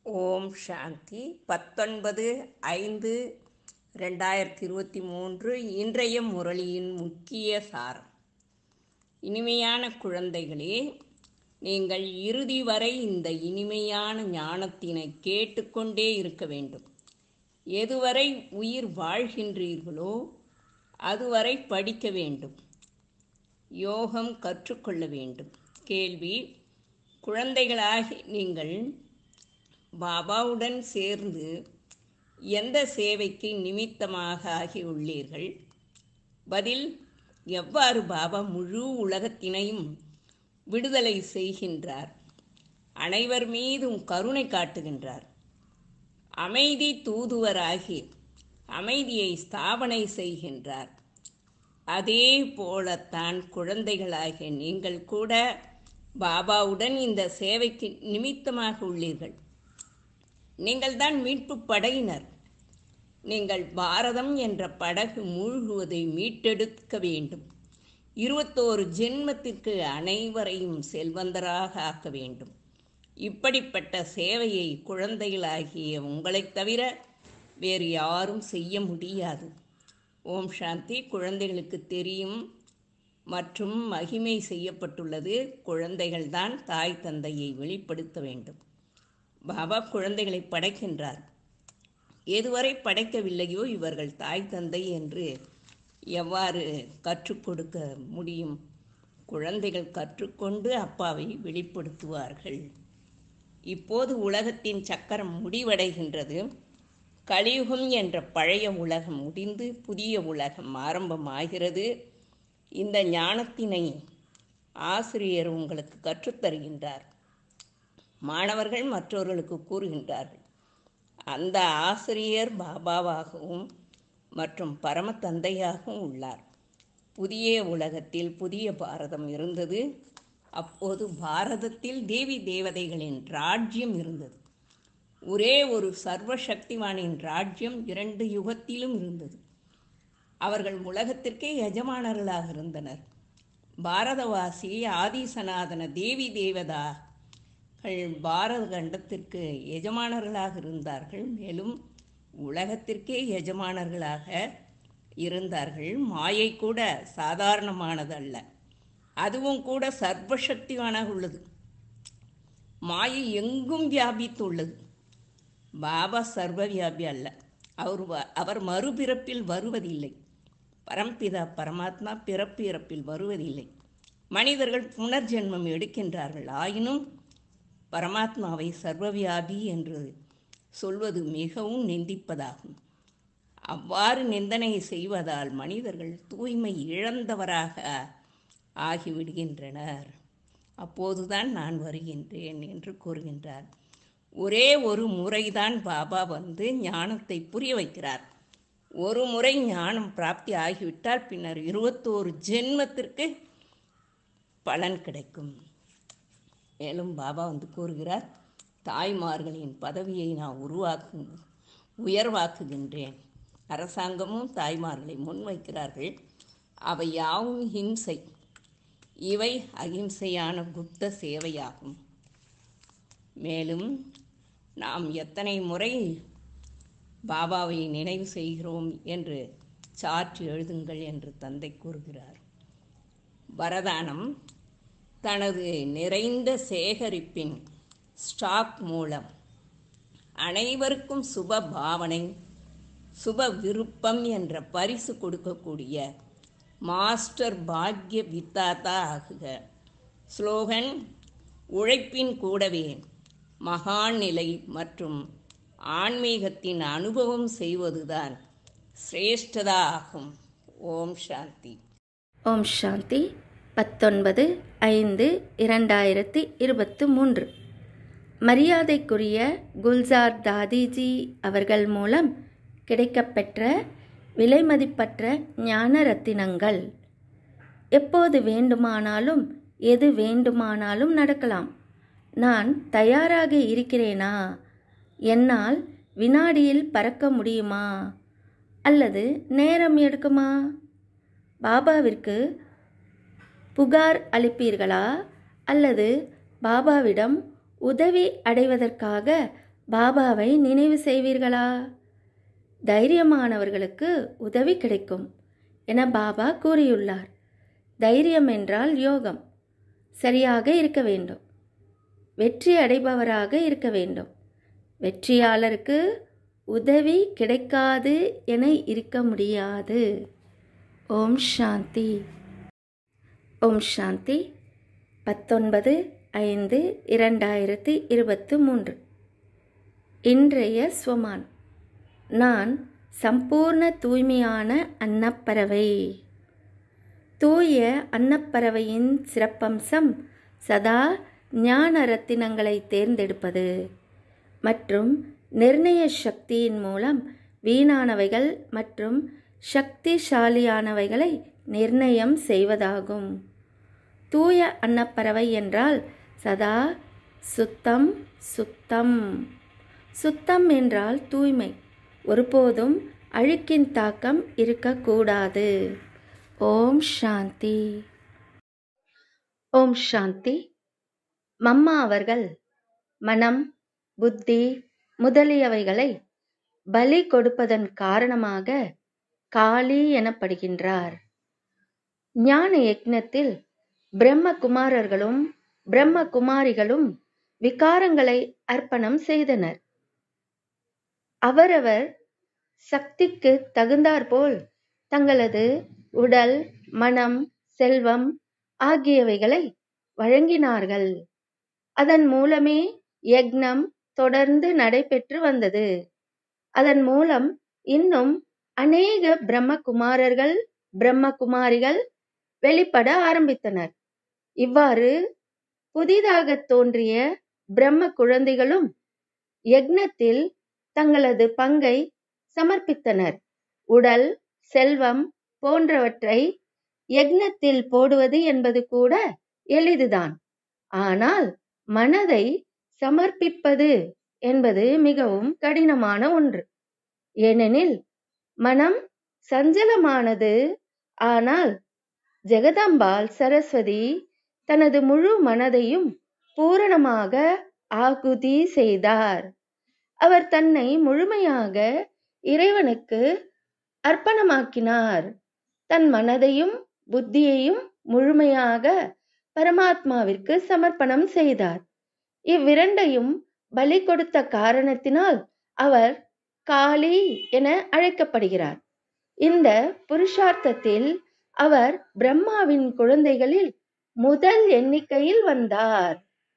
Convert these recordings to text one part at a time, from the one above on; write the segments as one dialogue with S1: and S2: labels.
S1: ஓம் சாந்தி பத்தொன்பது ஐந்து ரெண்டாயிரத்தி இருபத்தி மூன்று இன்றைய முரளியின் முக்கிய சாரம் இனிமையான குழந்தைகளே நீங்கள் இறுதி வரை இந்த இனிமையான ஞானத்தினை கேட்டுக்கொண்டே இருக்க வேண்டும் எதுவரை உயிர் வாழ்கின்றீர்களோ அதுவரை படிக்க வேண்டும் யோகம் கற்றுக்கொள்ள வேண்டும் கேள்வி குழந்தைகளாகி நீங்கள் பாபாவுடன் சேர்ந்து எந்த சேவைக்கு நிமித்தமாக ஆகியுள்ளீர்கள் பதில் எவ்வாறு பாபா முழு உலகத்தினையும் விடுதலை செய்கின்றார் அனைவர் மீதும் கருணை காட்டுகின்றார் அமைதி தூதுவராகி அமைதியை ஸ்தாபனை செய்கின்றார் அதே போலத்தான் குழந்தைகளாகிய நீங்கள் கூட பாபாவுடன் இந்த சேவைக்கு நிமித்தமாக உள்ளீர்கள் நீங்கள் தான் மீட்பு படையினர் நீங்கள் பாரதம் என்ற படகு மூழ்குவதை மீட்டெடுக்க வேண்டும் இருபத்தோரு ஜென்மத்திற்கு அனைவரையும் செல்வந்தராக ஆக்க வேண்டும் இப்படிப்பட்ட சேவையை குழந்தைகளாகிய உங்களைத் தவிர வேறு யாரும் செய்ய முடியாது ஓம் சாந்தி குழந்தைகளுக்கு தெரியும் மற்றும் மகிமை செய்யப்பட்டுள்ளது குழந்தைகள்தான் தாய் தந்தையை வெளிப்படுத்த வேண்டும் பாபா குழந்தைகளை படைக்கின்றார் எதுவரை படைக்கவில்லையோ இவர்கள் தாய் தந்தை என்று எவ்வாறு கற்றுக் கொடுக்க முடியும் குழந்தைகள் கற்றுக்கொண்டு அப்பாவை வெளிப்படுத்துவார்கள் இப்போது உலகத்தின் சக்கரம் முடிவடைகின்றது கலியுகம் என்ற பழைய உலகம் முடிந்து புதிய உலகம் ஆரம்பமாகிறது இந்த ஞானத்தினை ஆசிரியர் உங்களுக்கு கற்றுத்தருகின்றார் மாணவர்கள் மற்றவர்களுக்கு கூறுகின்றார்கள் அந்த ஆசிரியர் பாபாவாகவும் மற்றும் பரம தந்தையாகவும் உள்ளார் புதிய உலகத்தில் புதிய பாரதம் இருந்தது அப்போது பாரதத்தில் தேவி தேவதைகளின் ராஜ்யம் இருந்தது ஒரே ஒரு சர்வசக்திவானின் ராஜ்யம் இரண்டு யுகத்திலும் இருந்தது அவர்கள் உலகத்திற்கே எஜமானர்களாக இருந்தனர் பாரதவாசி ஆதி சனாதன தேவி தேவதா பாரத கண்டத்திற்கு எஜமானர்களாக இருந்தார்கள் மேலும் உலகத்திற்கே எஜமானர்களாக இருந்தார்கள் மாயை கூட சாதாரணமானது அல்ல அதுவும் கூட சர்வசக்திவானாக உள்ளது மாயை எங்கும் வியாபித்துள்ளது பாபா சர்வ வியாபி அல்ல அவர் அவர் மறுபிறப்பில் வருவதில்லை பரம்பிதா பரமாத்மா பிறப்பு இறப்பில் வருவதில்லை மனிதர்கள் புனர்ஜென்மம் எடுக்கின்றார்கள் ஆயினும் பரமாத்மாவை சர்வவியாபி என்று சொல்வது மிகவும் நிந்திப்பதாகும் அவ்வாறு நிந்தனை செய்வதால் மனிதர்கள் தூய்மை இழந்தவராக ஆகிவிடுகின்றனர் அப்போதுதான் நான் வருகின்றேன் என்று கூறுகின்றார் ஒரே ஒரு முறைதான் பாபா வந்து ஞானத்தை புரிய வைக்கிறார் ஒரு முறை ஞானம் பிராப்தி ஆகிவிட்டால் பின்னர் இருபத்தோரு ஜென்மத்திற்கு பலன் கிடைக்கும் மேலும் பாபா வந்து கூறுகிறார் தாய்மார்களின் பதவியை நான் உருவாக்கு உயர்வாக்குகின்றேன் அரசாங்கமும் தாய்மார்களை முன்வைக்கிறார்கள் அவை யாவும் ஹிம்சை இவை அகிம்சையான குப்த சேவையாகும் மேலும் நாம் எத்தனை முறை பாபாவை நினைவு செய்கிறோம் என்று சாற்று எழுதுங்கள் என்று தந்தை கூறுகிறார் வரதானம் தனது நிறைந்த சேகரிப்பின் ஸ்டாக் மூலம் அனைவருக்கும் சுப பாவனை சுப விருப்பம் என்ற பரிசு கொடுக்கக்கூடிய மாஸ்டர் பாக்ய வித்தாத்தா ஆகுக ஸ்லோகன் உழைப்பின் கூடவே மகான் நிலை மற்றும் ஆன்மீகத்தின் அனுபவம் செய்வதுதான் சிரேஷ்டதா ஆகும் ஓம் சாந்தி
S2: ஓம் சாந்தி பத்தொன்பது ஐந்து இரண்டாயிரத்தி இருபத்து மூன்று மரியாதைக்குரிய குல்சார் தாதிஜி அவர்கள் மூலம் கிடைக்கப்பெற்ற விலைமதிப்பற்ற ஞான ரத்தினங்கள் எப்போது வேண்டுமானாலும் எது வேண்டுமானாலும் நடக்கலாம் நான் தயாராக இருக்கிறேனா என்னால் வினாடியில் பறக்க முடியுமா அல்லது நேரம் எடுக்குமா பாபாவிற்கு புகார் அளிப்பீர்களா அல்லது பாபாவிடம் உதவி அடைவதற்காக பாபாவை நினைவு செய்வீர்களா தைரியமானவர்களுக்கு உதவி கிடைக்கும் என பாபா கூறியுள்ளார் தைரியம் என்றால் யோகம் சரியாக இருக்க வேண்டும் வெற்றி அடைபவராக இருக்க வேண்டும் வெற்றியாளருக்கு உதவி கிடைக்காது என இருக்க முடியாது ஓம் சாந்தி ஓம் சாந்தி பத்தொன்பது ஐந்து இரண்டாயிரத்தி இருபத்து மூன்று இன்றைய ஸ்வமான் நான் சம்பூர்ண தூய்மையான அன்னப்பறவை தூய அன்னப்பறவையின் சிறப்பம்சம் சதா ஞான ரத்தினங்களை தேர்ந்தெடுப்பது மற்றும் நிர்ணய சக்தியின் மூலம் வீணானவைகள் மற்றும் சக்திசாலியானவைகளை நிர்ணயம் செய்வதாகும் தூய அன்னப்பறவை என்றால் சதா சுத்தம் சுத்தம் சுத்தம் என்றால் தூய்மை ஒருபோதும் அழுக்கின் தாக்கம் இருக்கக்கூடாது ஓம் சாந்தி ஓம் சாந்தி மம்மா அவர்கள் மனம் புத்தி முதலியவைகளை பலி கொடுப்பதன் காரணமாக காளி எனப்படுகின்றார் ஞான யக்னத்தில் பிரம்மகுமாரர்களும் பிரம்மகுமாரிகளும் விகாரங்களை அர்ப்பணம் செய்தனர் அவரவர் சக்திக்கு தகுந்தாற்போல் தங்களது உடல் மனம் செல்வம் ஆகியவைகளை வழங்கினார்கள் அதன் மூலமே யக்னம் தொடர்ந்து நடைபெற்று வந்தது அதன் மூலம் இன்னும் அநேக பிரம்மகுமாரர்கள் பிரம்மகுமாரிகள் வெளிப்பட ஆரம்பித்தனர் இவ்வாறு புதிதாக தோன்றிய பிரம்ம குழந்தைகளும் யக்னத்தில் தங்களது பங்கை சமர்ப்பித்தனர் உடல் செல்வம் போன்றவற்றை யக்னத்தில் போடுவது என்பது கூட எளிதுதான் ஆனால் மனதை சமர்ப்பிப்பது என்பது மிகவும் கடினமான ஒன்று ஏனெனில் மனம் சஞ்சலமானது ஆனால் ஜெகதம்பாள் சரஸ்வதி தனது முழு மனதையும் பூரணமாக ஆகுதி செய்தார் அவர் தன்னை முழுமையாக இறைவனுக்கு அர்ப்பணமாக்கினார் தன் மனதையும் புத்தியையும் முழுமையாக பரமாத்மாவிற்கு சமர்ப்பணம் செய்தார் இவ்விரண்டையும் பலி கொடுத்த காரணத்தினால் அவர் காளி என அழைக்கப்படுகிறார் இந்த புருஷார்த்தத்தில் அவர் பிரம்மாவின் குழந்தைகளில் முதல் எண்ணிக்கையில் வந்தார்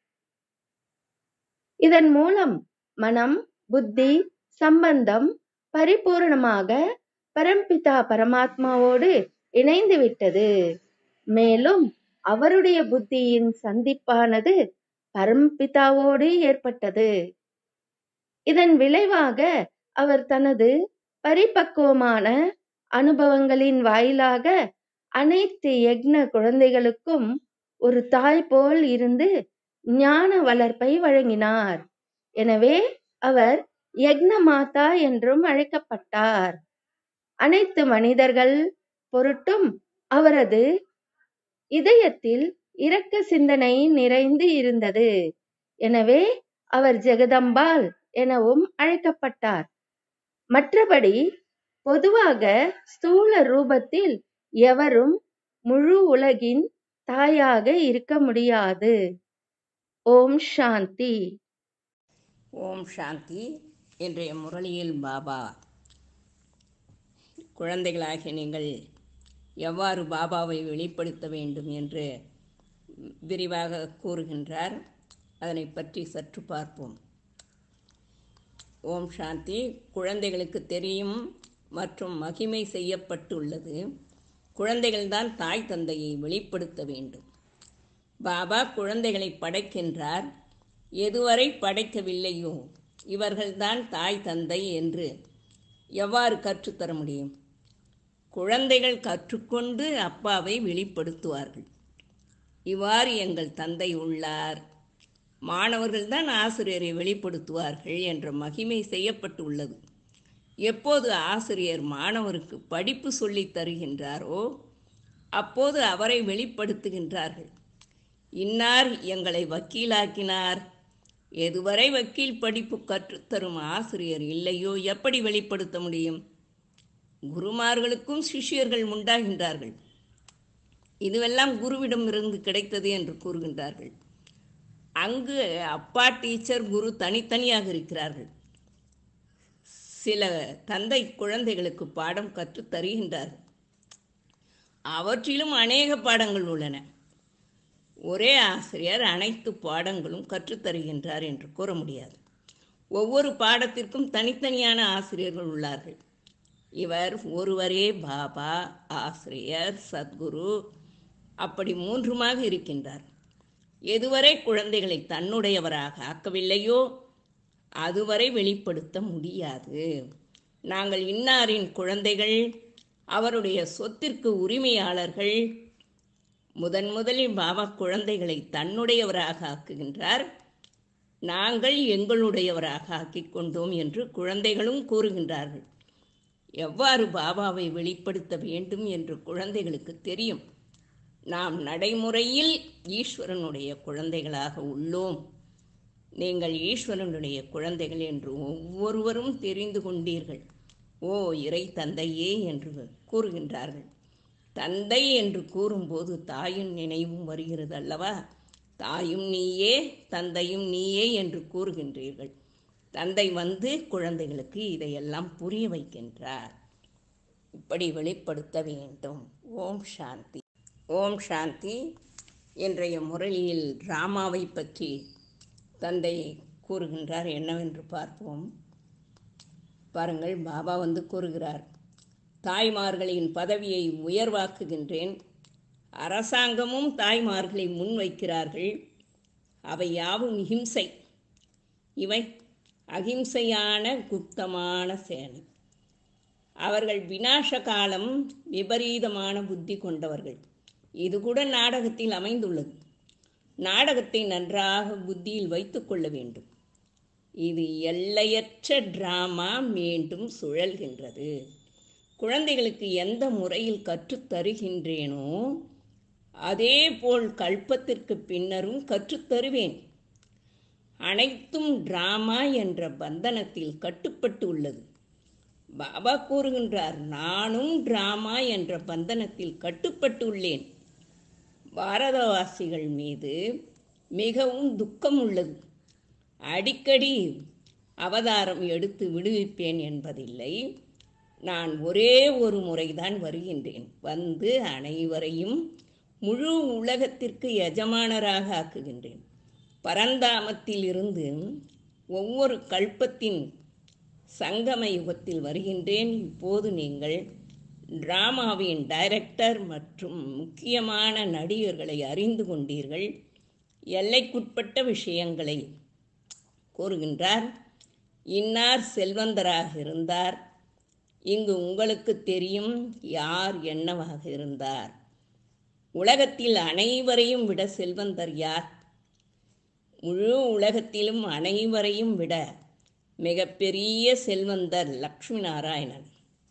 S2: இதன் மூலம் மனம் புத்தி சம்பந்தம் பரிபூரணமாக பரம்பிதா பரமாத்மாவோடு இணைந்து விட்டது மேலும் அவருடைய புத்தியின் சந்திப்பானது பரம்பிதாவோடு ஏற்பட்டது இதன் விளைவாக அவர் தனது பரிபக்குவமான அனுபவங்களின் வாயிலாக அனைத்து யக்ன குழந்தைகளுக்கும் ஒரு தாய் போல் இருந்து ஞான வளர்ப்பை வழங்கினார் எனவே அவர் யக்ன மாதா என்றும் அழைக்கப்பட்டார் அனைத்து மனிதர்கள் பொருட்டும் அவரது இதயத்தில் இரக்க சிந்தனை நிறைந்து இருந்தது எனவே அவர் ஜெகதம்பாள் எனவும் அழைக்கப்பட்டார் மற்றபடி பொதுவாக ஸ்தூல ரூபத்தில் எவரும் முழு உலகின் தாயாக இருக்க முடியாது ஓம் சாந்தி
S1: ஓம் சாந்தி இன்றைய முரளியில் பாபா குழந்தைகளாகிய நீங்கள் எவ்வாறு பாபாவை வெளிப்படுத்த வேண்டும் என்று விரிவாக கூறுகின்றார் அதனை பற்றி சற்று பார்ப்போம் ஓம் சாந்தி குழந்தைகளுக்கு தெரியும் மற்றும் மகிமை செய்யப்பட்டுள்ளது குழந்தைகள்தான் தாய் தந்தையை வெளிப்படுத்த வேண்டும் பாபா குழந்தைகளை படைக்கின்றார் எதுவரை படைக்கவில்லையோ இவர்கள்தான் தாய் தந்தை என்று எவ்வாறு கற்றுத்தர முடியும் குழந்தைகள் கற்றுக்கொண்டு அப்பாவை வெளிப்படுத்துவார்கள் இவ்வாறு எங்கள் தந்தை உள்ளார் மாணவர்கள்தான் ஆசிரியரை வெளிப்படுத்துவார்கள் என்ற மகிமை செய்யப்பட்டுள்ளது எப்போது ஆசிரியர் மாணவருக்கு படிப்பு சொல்லித் தருகின்றாரோ அப்போது அவரை வெளிப்படுத்துகின்றார்கள் இன்னார் எங்களை வக்கீலாக்கினார் எதுவரை வக்கீல் படிப்பு கற்றுத்தரும் ஆசிரியர் இல்லையோ எப்படி வெளிப்படுத்த முடியும் குருமார்களுக்கும் சிஷ்யர்கள் உண்டாகின்றார்கள் இதுவெல்லாம் குருவிடமிருந்து கிடைத்தது என்று கூறுகின்றார்கள் அங்கு அப்பா டீச்சர் குரு தனித்தனியாக இருக்கிறார்கள் சில தந்தை குழந்தைகளுக்கு பாடம் கற்றுத் தருகின்றார்கள் அவற்றிலும் அநேக பாடங்கள் உள்ளன ஒரே ஆசிரியர் அனைத்து பாடங்களும் கற்றுத்தருகின்றார் என்று கூற முடியாது ஒவ்வொரு பாடத்திற்கும் தனித்தனியான ஆசிரியர்கள் உள்ளார்கள் இவர் ஒருவரே பாபா ஆசிரியர் சத்குரு அப்படி மூன்றுமாக இருக்கின்றார் எதுவரை குழந்தைகளை தன்னுடையவராக ஆக்கவில்லையோ அதுவரை வெளிப்படுத்த முடியாது நாங்கள் இன்னாரின் குழந்தைகள் அவருடைய சொத்திற்கு உரிமையாளர்கள் முதன் முதலில் பாபா குழந்தைகளை தன்னுடையவராக ஆக்குகின்றார் நாங்கள் எங்களுடையவராக ஆக்கிக் கொண்டோம் என்று குழந்தைகளும் கூறுகின்றார்கள் எவ்வாறு பாபாவை வெளிப்படுத்த வேண்டும் என்று குழந்தைகளுக்கு தெரியும் நாம் நடைமுறையில் ஈஸ்வரனுடைய குழந்தைகளாக உள்ளோம் நீங்கள் ஈஸ்வரனுடைய குழந்தைகள் என்று ஒவ்வொருவரும் தெரிந்து கொண்டீர்கள் ஓ இறை தந்தையே என்று கூறுகின்றார்கள் தந்தை என்று கூறும்போது தாயின் நினைவும் வருகிறது அல்லவா தாயும் நீயே தந்தையும் நீயே என்று கூறுகின்றீர்கள் தந்தை வந்து குழந்தைகளுக்கு இதையெல்லாம் புரிய வைக்கின்றார் இப்படி வெளிப்படுத்த வேண்டும் ஓம் சாந்தி ஓம் சாந்தி இன்றைய முரளியில் ராமாவை பற்றி தந்தை கூறுகின்றார் என்னவென்று பார்ப்போம் பாருங்கள் பாபா வந்து கூறுகிறார் தாய்மார்களின் பதவியை உயர்வாக்குகின்றேன் அரசாங்கமும் தாய்மார்களை முன்வைக்கிறார்கள் அவை யாவும் ஹிம்சை இவை அகிம்சையான குப்தமான சேனை அவர்கள் வினாச காலம் விபரீதமான புத்தி கொண்டவர்கள் இது கூட நாடகத்தில் அமைந்துள்ளது நாடகத்தை நன்றாக புத்தியில் வைத்துக்கொள்ள வேண்டும் இது எல்லையற்ற டிராமா மீண்டும் சுழல்கின்றது குழந்தைகளுக்கு எந்த முறையில் கற்றுத் தருகின்றேனோ அதே போல் கல்பத்திற்கு பின்னரும் கற்றுத் தருவேன் அனைத்தும் டிராமா என்ற பந்தனத்தில் கட்டுப்பட்டு உள்ளது பாபா கூறுகின்றார் நானும் டிராமா என்ற பந்தனத்தில் கட்டுப்பட்டு உள்ளேன் பாரதவாசிகள் மீது மிகவும் துக்கம் உள்ளது அடிக்கடி அவதாரம் எடுத்து விடுவிப்பேன் என்பதில்லை நான் ஒரே ஒரு முறைதான் வருகின்றேன் வந்து அனைவரையும் முழு உலகத்திற்கு எஜமானராக ஆக்குகின்றேன் பரந்தாமத்தில் இருந்து ஒவ்வொரு கல்பத்தின் சங்கம யுகத்தில் வருகின்றேன் இப்போது நீங்கள் டிராமாவின் டைரக்டர் மற்றும் முக்கியமான நடிகர்களை அறிந்து கொண்டீர்கள் எல்லைக்குட்பட்ட விஷயங்களை கூறுகின்றார் இன்னார் செல்வந்தராக இருந்தார் இங்கு உங்களுக்கு தெரியும் யார் என்னவாக இருந்தார் உலகத்தில் அனைவரையும் விட செல்வந்தர் யார் முழு உலகத்திலும் அனைவரையும் விட மிகப்பெரிய செல்வந்தர் லக்ஷ்மி நாராயணன்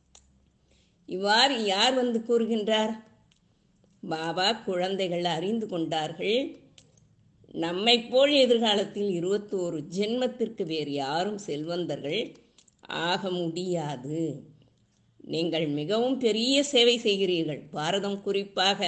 S1: இவ்வாறு யார் வந்து கூறுகின்றார் பாபா குழந்தைகள் அறிந்து கொண்டார்கள் நம்மைப் போல் எதிர்காலத்தில் இருபத்தோரு ஜென்மத்திற்கு வேறு யாரும் செல்வந்தர்கள் ஆக முடியாது நீங்கள் மிகவும் பெரிய சேவை செய்கிறீர்கள் பாரதம் குறிப்பாக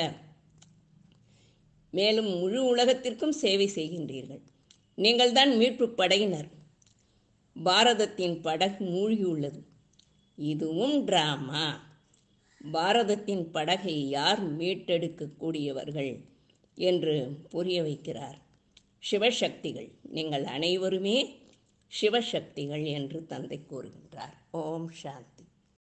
S1: மேலும் முழு உலகத்திற்கும் சேவை செய்கின்றீர்கள் நீங்கள்தான் மீட்பு படையினர் பாரதத்தின் படகு மூழ்கியுள்ளது இதுவும் டிராமா பாரதத்தின் படகை யார் மீட்டெடுக்கக்கூடியவர்கள் என்று புரிய வைக்கிறார் சிவசக்திகள் நீங்கள் அனைவருமே சிவசக்திகள் என்று தந்தை கூறுகின்றார் ஓம் சாந்தி